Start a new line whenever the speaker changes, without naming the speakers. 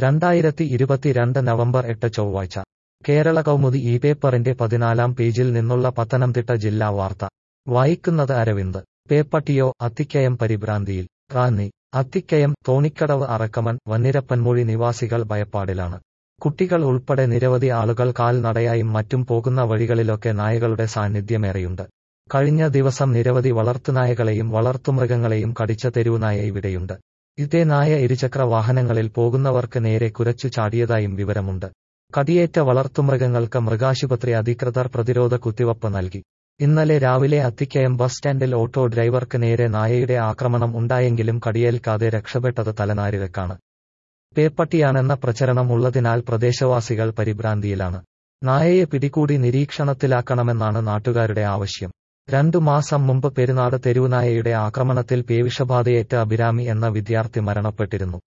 രണ്ടായിരത്തി ഇരുപത്തിരണ്ട് നവംബർ എട്ട് ചൊവ്വാഴ്ച കേരള കൗമുദി ഈ പേപ്പറിന്റെ പതിനാലാം പേജിൽ നിന്നുള്ള പത്തനംതിട്ട ജില്ലാ വാർത്ത വായിക്കുന്നത് അരവിന്ദ് പേപ്പട്ടിയോ അത്തിക്കയം പരിഭ്രാന്തിയിൽ റാന്നി അത്തിക്കയം തോണിക്കടവ് അറക്കമൻ വന്നിരപ്പൻമൊഴി നിവാസികൾ ഭയപ്പാടിലാണ് കുട്ടികൾ ഉൾപ്പെടെ നിരവധി ആളുകൾ കാൽനടയായും മറ്റും പോകുന്ന വഴികളിലൊക്കെ നായകളുടെ സാന്നിധ്യമേറെയുണ്ട് കഴിഞ്ഞ ദിവസം നിരവധി വളർത്തുനായകളെയും വളർത്തുമൃഗങ്ങളെയും കടിച്ച തെരുവുനായ ഇവിടെയുണ്ട് ഇതേ നായ ഇരുചക്ര വാഹനങ്ങളിൽ പോകുന്നവർക്ക് നേരെ കുരച്ചു ചാടിയതായും വിവരമുണ്ട് കടിയേറ്റ വളർത്തുമൃഗങ്ങൾക്ക് മൃഗാശുപത്രി അധികൃതർ പ്രതിരോധ കുത്തിവപ്പ് നൽകി ഇന്നലെ രാവിലെ അത്തിക്കയം ബസ് സ്റ്റാൻഡിൽ ഓട്ടോ ഡ്രൈവർക്ക് നേരെ നായയുടെ ആക്രമണം ഉണ്ടായെങ്കിലും കടിയേൽക്കാതെ രക്ഷപ്പെട്ടത് തലനാരിഴക്കാണ് പേപ്പട്ടിയാണെന്ന പ്രചരണം ഉള്ളതിനാൽ പ്രദേശവാസികൾ പരിഭ്രാന്തിയിലാണ് നായയെ പിടികൂടി നിരീക്ഷണത്തിലാക്കണമെന്നാണ് നാട്ടുകാരുടെ ആവശ്യം രണ്ടു മാസം മുമ്പ് പെരുന്നാട് തെരുവുനായയുടെ ആക്രമണത്തിൽ പേവിഷബാധയേറ്റ അഭിരാമി എന്ന വിദ്യാർത്ഥി മരണപ്പെട്ടിരുന്നു